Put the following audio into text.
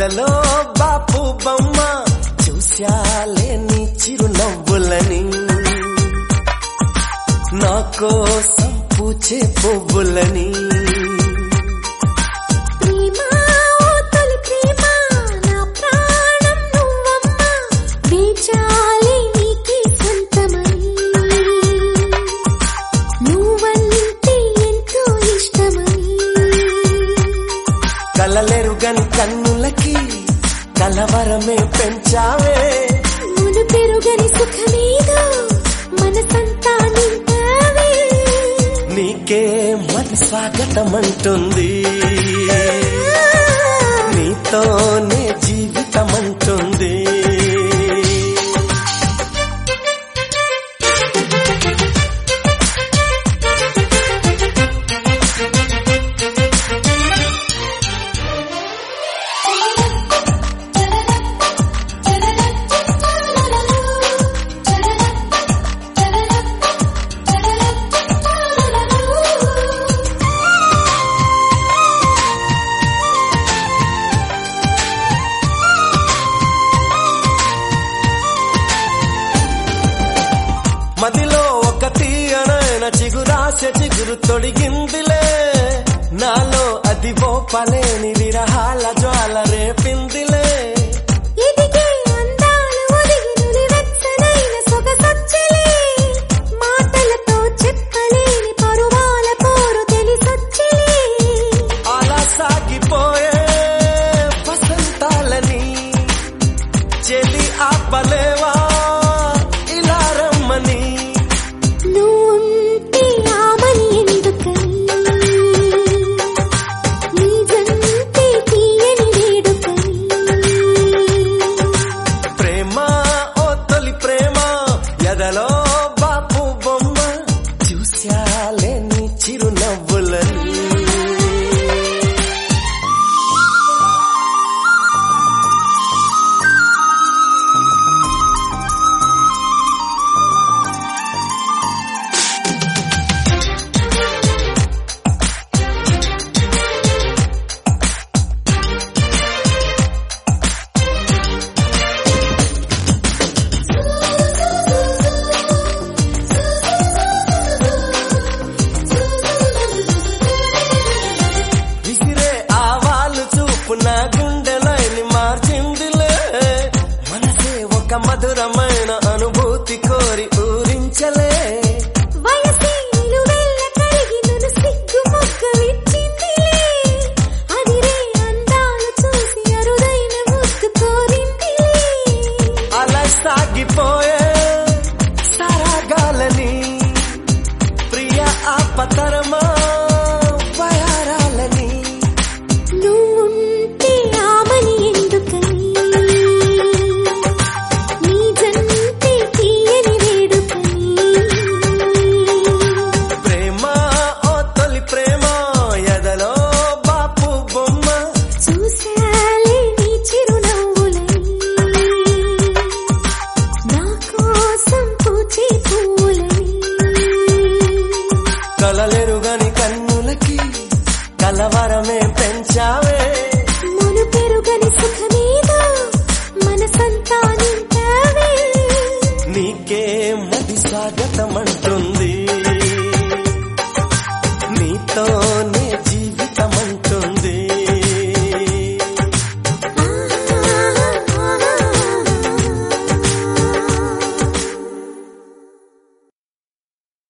ఎదలో బాపు బొమ్మ చూశాలే నీ చిరునవ్వులని నా కోసం పూచే పువ్వులని ప్రేమ ఓ తొలి ప్రేమ నా ప్రాణం నువ్వమ్మ వేచాలి నీకే సొంతమని నువ్వంటే ఎంతో ఇష్టమని కలలెరుగని కన్నులకి కలవరమే పెంచావే మును పెరుగని సుఖమేదో మనసంతా నింపావే నీకే మరి స్వాగతం అంటుంది నీతోనే జీవితం అంటుంది మదిలో ఒక తీయనైన చిగురాశ చిగురు తొడిగిందిలే నాలో అది ఓపలేని విరహాల జ్వాల రేపిందిలే ఎదిగే అందాలు ఒదిగి నులివెచ్చనైన సొగసొచ్చలే మాటలతో చెప్పలేని పరువాల పోరు తెలిసొచ్చలే అలా సాగిపోయే వసంతాలని చెలి ఆపలేవా ఇలా రమ్మని నువ్వుంటే ఆమని ఎందుకని నీజంటే తీయని వేడుకని ప్రేమ ఓ తొలి ప్రేమ ఎదలో బాపు బొమ్మ చూశాలే నీ చిరునవ్వులని విసిరే ఆవాలు చూపు నా గుండెలైని మార్చిందిలే మనసే ఒక మధురమైన అనుభూతి కోరి ఊరించలే వయసే నిలువెల్ల కలిగి నన్ను సిగ్గు మొగ్గ విచ్చిందిలే అదిరే అందాలు చూసి అరుదైన ముద్దు కోరిందిలే అలా సాగిపోయే సరాగాలని ప్రియ ఆపతరమా